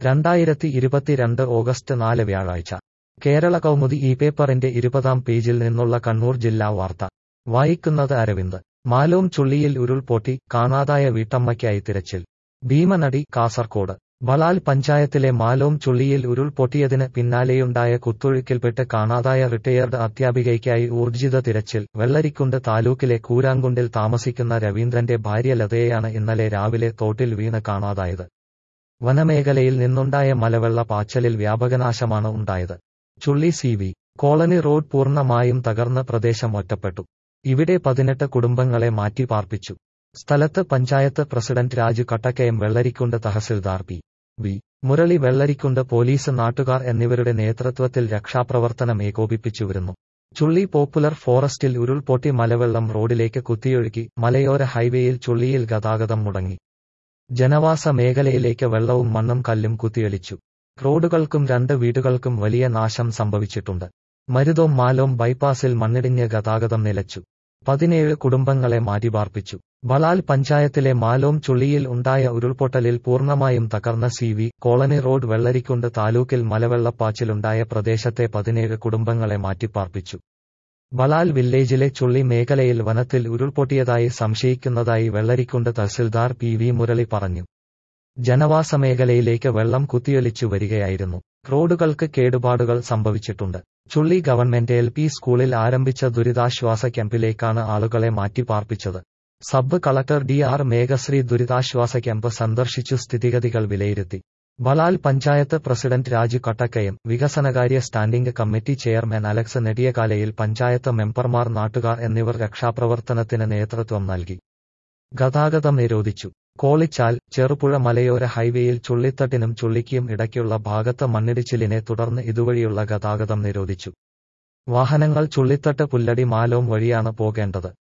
രണ്ടായിരത്തി ഇരുപത്തിരണ്ട് ഓഗസ്റ്റ് നാല് വ്യാഴാഴ്ച കേരള കൗമുദി ഈ പേപ്പറിന്റെ ഇരുപതാം പേജിൽ നിന്നുള്ള കണ്ണൂർ ജില്ലാ വാർത്ത വായിക്കുന്നത് അരവിന്ദ് മാലോം ചുള്ളിയിൽ ഉരുൾപൊട്ടി കാണാതായ വീട്ടമ്മയ്ക്കായി തിരച്ചിൽ ഭീമനടി കാസർകോട് ബളാൽ പഞ്ചായത്തിലെ മാലോം ചുള്ളിയിൽ ഉരുൾപൊട്ടിയതിന് പിന്നാലെയുണ്ടായ കുത്തൊഴുക്കിൽപ്പെട്ട് കാണാതായ റിട്ടയർഡ് അധ്യാപികയ്ക്കായി ഊർജിത തിരച്ചിൽ വെള്ളരിക്കുണ്ട് താലൂക്കിലെ കൂരാങ്കുണ്ടിൽ താമസിക്കുന്ന രവീന്ദ്രന്റെ ഭാര്യ ലതയെയാണ് ഇന്നലെ രാവിലെ തോട്ടിൽ വീണ് കാണാതായത് വനമേഖലയിൽ നിന്നുണ്ടായ മലവെള്ള പാച്ചലിൽ വ്യാപകനാശമാണ് ഉണ്ടായത് Chulli C V colony road പൂർണ്ണമായും തകർന്ന് പ്രദേശം ഒറ്റപ്പെട്ടു ഇവിടെ പതിനെട്ട് കുടുംബങ്ങളെ മാറ്റി പാർപ്പിച്ചു സ്ഥലത്ത് panchayat president Raju Kattakkayam Vellarikundu tahsildar P V Murali Vellarikundu police നാട്ടുകാർ എന്നിവരുടെ നേതൃത്വത്തിൽ രക്ഷാപ്രവർത്തനം ഏകോപിപ്പിച്ചുവരുന്നു ചുള്ളി പോപ്പുലർ ഫോറസ്റ്റിൽ ഉരുൾപൊട്ടി മലവെള്ളം റോഡിലേക്ക് കുത്തിയൊഴുകി മലയോര ഹൈവേയിൽ ചുള്ളിയിൽ ഗതാഗതം മുടങ്ങി ജനവാസ മേഖലയിലേക്ക് വെള്ളവും മണ്ണും കല്ലും കുത്തിയൊലിച്ചു റോഡുകൾക്കും രണ്ട് വീടുകൾക്കും വലിയ നാശം സംഭവിച്ചിട്ടുണ്ട് മരുതോം മാലോം ബൈപ്പാസിൽ മണ്ണിടിഞ്ഞ് ഗതാഗതം നിലച്ചു പതിനേഴ് കുടുംബങ്ങളെ മാറ്റിപാർപ്പിച്ചു ബളാൽ പഞ്ചായത്തിലെ മാലോം ചുള്ളിയിൽ ഉണ്ടായ ഉരുൾപൊട്ടലിൽ പൂർണ്ണമായും തകർന്ന C V colony road Vellarikundu താലൂക്കിൽ മലവെള്ളപ്പാച്ചിലുണ്ടായ പ്രദേശത്തെ പതിനേഴ് കുടുംബങ്ങളെ മാറ്റിപ്പാർപ്പിച്ചു ബളാൽ വില്ലേജിലെ ചുള്ളി മേഖലയിൽ വനത്തിൽ ഉരുൾപൊട്ടിയതായി സംശയിക്കുന്നതായി വെള്ളരിക്കുണ്ട് തഹസിൽദാർ പി വി മുരളി പറഞ്ഞു ജനവാസ മേഖലയിലേക്ക് വെള്ളം കുത്തിയൊലിച്ചു വരികയായിരുന്നു റോഡുകൾക്ക് കേടുപാടുകൾ സംഭവിച്ചിട്ടുണ്ട് ചുള്ളി ഗവൺമെന്റ് എൽ പി സ്കൂളിൽ ആരംഭിച്ച ദുരിതാശ്വാസ ക്യാമ്പിലേക്കാണ് ആളുകളെ മാറ്റിപ്പാർപ്പിച്ചത് sub collector D R Meghashree ദുരിതാശ്വാസ ക്യാമ്പ് സന്ദർശിച്ചു സ്ഥിതിഗതികൾ വിലയിരുത്തി ബളാൽ പഞ്ചായത്ത് പ്രസിഡന്റ് രാജു കട്ടക്കയം വികസനകാര്യ standing committee chairman Alex Nediyakalayil panchayat മെമ്പർമാർ നാട്ടുകാർ എന്നിവർ രക്ഷാപ്രവർത്തനത്തിന് നേതൃത്വം നൽകി ഗതാഗതം നിരോധിച്ചു കോളിച്ചാൽ ചെറുപുഴ മലയോര ഹൈവേയിൽ ചുള്ളിത്തട്ടിനും ചുള്ളിക്കും ഇടയ്ക്കുള്ള ഭാഗത്ത് മണ്ണിടിച്ചിലിനെ തുടർന്ന് ഇതുവഴിയുള്ള ഗതാഗതം നിരോധിച്ചു വാഹനങ്ങൾ ചുള്ളിത്തട്ട് പുല്ലടി മാലോം വഴിയാണ് പോകേണ്ടത്